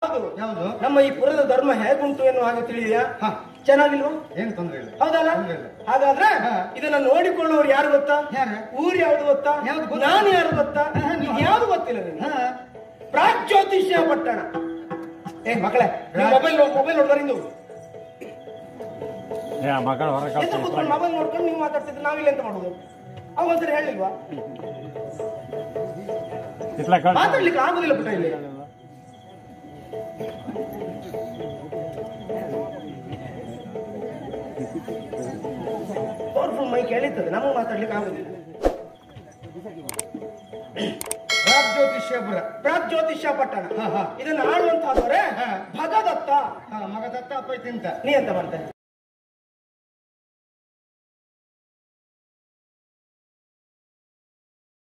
ಹೌದು ಯಾವುದು ನಮ್ಮ ಈ ಪುರದ ಧರ್ಮ ಹೇಗುಂಟು ಎನ್ನುವ ಹಾಗೆ ತಿಳಿದೆಯಾ ಹಾ. ಚೆನ್ನಾಗಿಲ್ವಾ ಏನು ತೊಂದ್ರೆ ಇಲ್ಲ ಹೌದಲ್ಲ ತೊಂದ್ರೆ ಇಲ್ಲ. ಹಾಗಾದ್ರೆ ಹಾ. ಇದನ್ನ ನೋಡಿಕೊಳ್ಳುವವರು ಯಾರು ಗೊತ್ತಾ ಯಾರು? ಊರು ಯಾವ್ದು ಗೊತ್ತಾ ಯಾವ್ದು ಗೊತ್ತಾ? ನಾನು ಯಾರು ಗೊತ್ತಾ ಹಾ, ಹಾ, ಇದು ಯಾವ್ದು ಗೊತ್ತಿಲ್ಲ ನಿನಗೆ ಹಾ. ಪ್ರಾಗ್ಜ್ಯೋತಿಷ್ಯ ಪಟ್ಟಣ ಏ ಮಕ್ಕಳೇ ಪ್ರಾಗ್- ಮೊಬೈಲ್ ಮೊಬೈಲ್ ನೋಡಿದ್ರಿಂದ ಹೋಗು ಏ ಮಕ್ಕಳು ಹೊರ ಎದ್ದು ಕೂತ್ಕೊಂಡು ಮೊಬೈಲ್ ನೋಡ್ಕೊಂಡು ನೀವು ಮಾತಾಡ್ತಿದ್ರೆ ನಾವಿಲ್ಲ ಎಂತ ಮಾಡುದು ಅವಾಗ ಒಂದ್ಸರಿ ಹೇಳಿಲ್ವಾ ಇತ್ಲ ಕಳ್ಸ ಮಾತಾಡ್ಲಿಕ್ಕೆ ಆಗುದಿಲ್ಲ ಪುಟ್ಟ ಇಲ್ಲಿ ಪವರ್ಫುಲ್ ಮೈ ಕೇಳಿರ್ತದೆ ನಮಗೆ ಮಾತಾಡ್ಲಿಕ್ಕೆ ಆಗುದಿಲ್ಲ ರಾಜ್ಯೋತಿಷ್ಯಪುರ ಪ್ರಾಗ್ ಜ್ಯೋತಿಷ್ಯ ಪಟ್ಟಣ ಹಾ, ಹಾ. ಇದನ್ನ ಆಳುವಂತಹದವರೇ ಹಾ. ಭಗದತ್ತ ಹಾ ಮಗ ದತ್ತ ಅಪ್ಪ ತಿಂತ ನೀ ಎಂತ ಮಾಡ್ತೆ